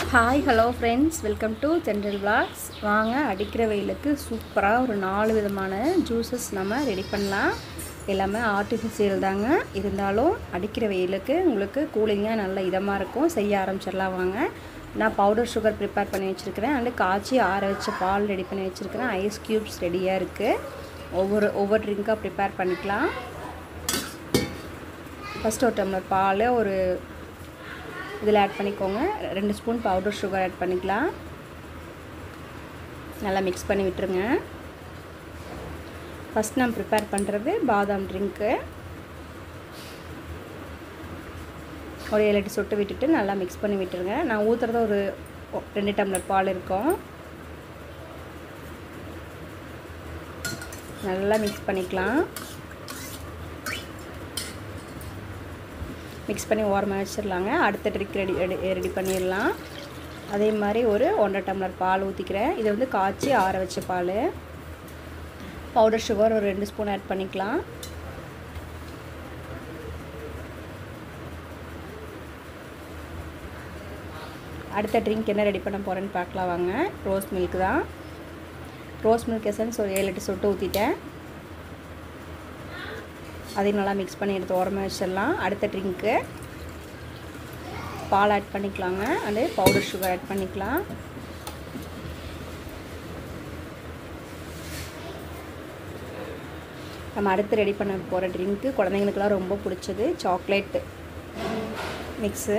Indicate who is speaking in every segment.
Speaker 1: hi hello friends welcome to general vlogs வாங்க அடிக்கிற வெயிலுக்கு சூப்பராக ஒரு நாலு விதமான ஜூஸஸ் நம்ம ரெடி பண்ணலாம் எல்லாமே ஆர்டிஃபிஷியல் தாங்க இருந்தாலும் அடிக்கிற வெயிலுக்கு உங்களுக்கு கூலிங்காக நல்ல இதமாக இருக்கும் செய்ய ஆரம்பிச்சிடலாம் வாங்க நான் பவுடர் சுகர் ப்ரிப்பேர் பண்ணி வச்சுருக்கிறேன் அண்டு காய்ச்சி ஆற வச்ச பால் ரெடி பண்ணி வச்சுருக்கிறேன் ஐஸ் க்யூப்ஸ் ரெடியாக இருக்குது ஒவ்வொரு ஒவ்வொரு ட்ரிங்காக ப்ரிப்பேர் பண்ணிக்கலாம் ஃபஸ்ட் ஒரு டம்ளர் பால் ஒரு இதில் ஆட் பண்ணிக்கோங்க ரெண்டு ஸ்பூன் பவுடர் சுகர் ஆட் பண்ணிக்கலாம் நல்லா மிக்ஸ் பண்ணி விட்டுருங்க ஃபஸ்ட் நான் ப்ரிப்பேர் பண்ணுறது பாதாம் ட்ரிங்க்கு ஒரு ஏழு எட்டு சொட்டு விட்டுட்டு நல்லா மிக்ஸ் பண்ணி விட்டுருங்க நான் ஊற்றுறது ஒரு ரெண்டு டம்ளர் பால் இருக்கும் நல்லா மிக்ஸ் பண்ணிக்கலாம் மிக்ஸ் பண்ணி ஓரமாக வச்சிடலாங்க அடுத்த ட்ரிக் ரெடி ரெடி ரெடி பண்ணிடலாம் அதே மாதிரி ஒரு ஒன்றரை டம்ளர் பால் ஊற்றிக்கிறேன் இதை வந்து காய்ச்சி ஆற வச்ச பால் பவுடர் சுகர் ஒரு ரெண்டு ஸ்பூன் ஆட் பண்ணிக்கலாம் அடுத்த ட்ரிங்க் என்ன ரெடி பண்ண போகிறேன்னு பார்க்கலாம் வாங்க ரோஸ் மில்க் தான் ரோஸ் மில்க் எசன்ஸ் ஒரு ஏழு எட்டு சொட்டு ஊற்றிட்டேன் அதையும் நல்லா மிக்ஸ் பண்ணி எடுத்து ஓரமாக வச்சிடலாம் அடுத்த ட்ரிங்க்கு பால் ஆட் பண்ணிக்கலாங்க அண்டு பவுடர் சுகர் ஆட் பண்ணிக்கலாம் நம்ம அடுத்து ரெடி பண்ண போகிற ட்ரிங்க்கு குழந்தைங்களுக்குலாம் ரொம்ப பிடிச்சது சாக்லேட் மிக்ஸு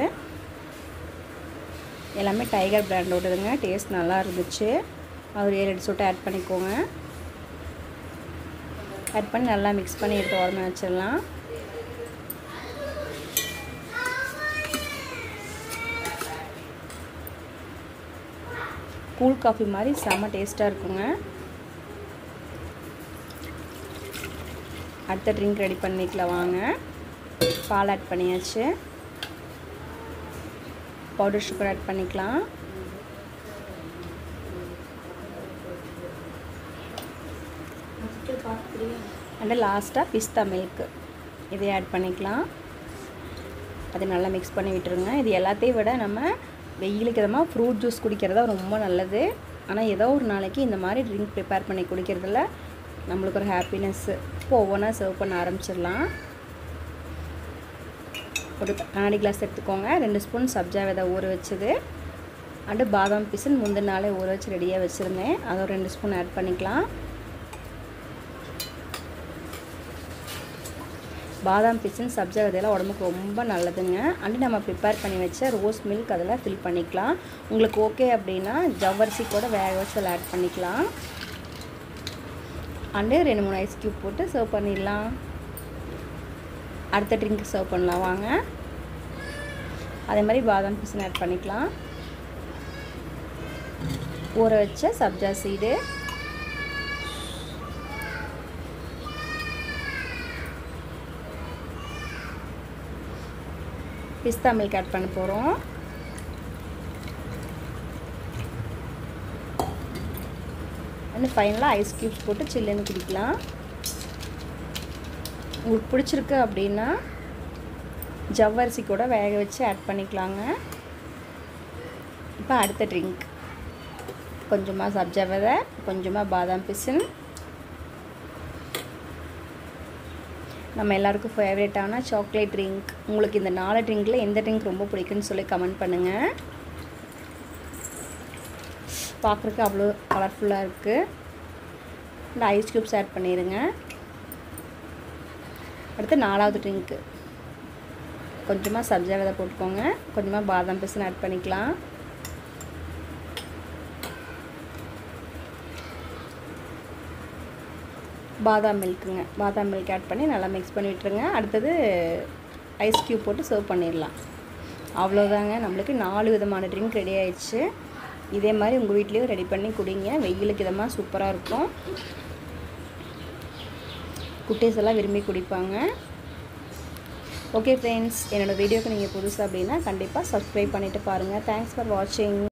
Speaker 1: எல்லாமே டைகர் பிராண்டோடதுங்க டேஸ்ட் நல்லா இருந்துச்சு ஒரு ஏழு எட்டு சொட்டு ஆட் பண்ணிக்கோங்க ஆட் பண்ணி நல்லா மிக்ஸ் பண்ணி எடுத்து ஓரமாக வச்சிடலாம் கூல் காஃபி மாதிரி செம்ம டேஸ்ட்டாக இருக்குங்க அடுத்த ட்ரிங்க் ரெடி பண்ணிக்கலாம் வாங்க பால் ஆட் பண்ணியாச்சு பவுடர் சுகர் ஆட் பண்ணிக்கலாம் அண்டு லாஸ்ட்டாக பிஸ்தா மில்க்கு இதை ஆட் பண்ணிக்கலாம் அது நல்லா மிக்ஸ் பண்ணி விட்டுருங்க இது எல்லாத்தையும் விட நம்ம வெயிலுக்கு இதமாக ஃப்ரூட் ஜூஸ் குடிக்கிறதா ரொம்ப நல்லது ஆனால் ஏதோ ஒரு நாளைக்கு இந்த மாதிரி ட்ரிங்க் ப்ரிப்பேர் பண்ணி குடிக்கிறதுல நம்மளுக்கு ஒரு ஹாப்பினஸ்ஸு இப்போ ஒவ்வொன்றா சர்வ் பண்ண ஆரம்பிச்சிடலாம் ஒரு கண்ணாடி கிளாஸ் எடுத்துக்கோங்க ரெண்டு ஸ்பூன் சப்ஜா விதை ஊற வச்சது அண்டு பாதாம் பிசன் முந்தின நாளே ஊற வச்சு ரெடியாக வச்சுருந்தேன் அதை ஒரு ரெண்டு ஸ்பூன் ஆட் பண்ணிக்கலாம் பாதாம் பிசன் சப்ஜா விதையெல்லாம் உடம்புக்கு ரொம்ப நல்லதுங்க அண்டு நம்ம ப்ரிப்பேர் பண்ணி வச்ச ரோஸ் மில்க் அதில் ஃபில் பண்ணிக்கலாம் உங்களுக்கு ஓகே அப்படின்னா ஜவ்வரிசி கூட வேக வச்சு அதில் ஆட் பண்ணிக்கலாம் அண்டு ரெண்டு மூணு ஐஸ் க்யூப் போட்டு சர்வ் பண்ணிடலாம் அடுத்த ட்ரிங்க் சர்வ் பண்ணலாம் வாங்க அதே மாதிரி பாதாம் பிசன் ஆட் பண்ணிக்கலாம் ஊற வச்ச sabja seed pista milk add பண்ண போகிறோம் அண்ட் ஃபைனலாக ஐஸ் க்யூப்ஸ் போட்டு சில்லுன்னு குடிக்கலாம் உங்களுக்கு பிடிச்சிருக்கு அப்படின்னா ஜவ்வரிசி கூட வேக வச்சு ஆட் பண்ணிக்கலாங்க இப்போ அடுத்த ட்ரிங்க் கொஞ்சமாக சப்ஜா விதை கொஞ்சமாக பாதாம் பிசின் நம்ம எல்லாருக்கும் ஃபேவரேட்டான சாக்லேட் ட்ரிங்க் உங்களுக்கு இந்த நாலு ட்ரிங்கில் எந்த ட்ரிங்க் ரொம்ப பிடிக்குன்னு சொல்லி கமெண்ட் பண்ணுங்கள் பார்க்குறக்கு அவ்வளோ கலர்ஃபுல்லாக இருக்குது இந்த ஐஸ் க்யூப்ஸ் ஆட் பண்ணிடுங்க அடுத்து நாலாவது ட்ரிங்க்கு கொஞ்சமாக சப்ஜா விதை போட்டுக்கோங்க கொஞ்சமாக பாதாம் பிசன் ஆட் பண்ணிக்கலாம் பாதாம் மில்க்குங்க பாதாம் மில்க் ஆட் பண்ணி நல்லா மிக்ஸ் பண்ணி விட்டுருங்க அடுத்தது ஐஸ் க்யூப் போட்டு சர்வ் பண்ணிடலாம் அவ்வளோதாங்க நம்மளுக்கு நாலு விதமான ட்ரிங்க் ரெடி ஆயிடுச்சு இதே மாதிரி உங்கள் வீட்லேயும் ரெடி பண்ணி குடிங்க வெயிலுக்கு இதமாக சூப்பராக இருக்கும் குட்டீஸ் எல்லாம் விரும்பி குடிப்பாங்க ஓகே ஃப்ரெண்ட்ஸ் என்னோடய வீடியோக்கு நீங்கள் புதுசு அப்படின்னா கண்டிப்பாக சப்ஸ்கிரைப் பண்ணிவிட்டு பாருங்கள் தேங்க்ஸ் ஃபார் வாட்சிங்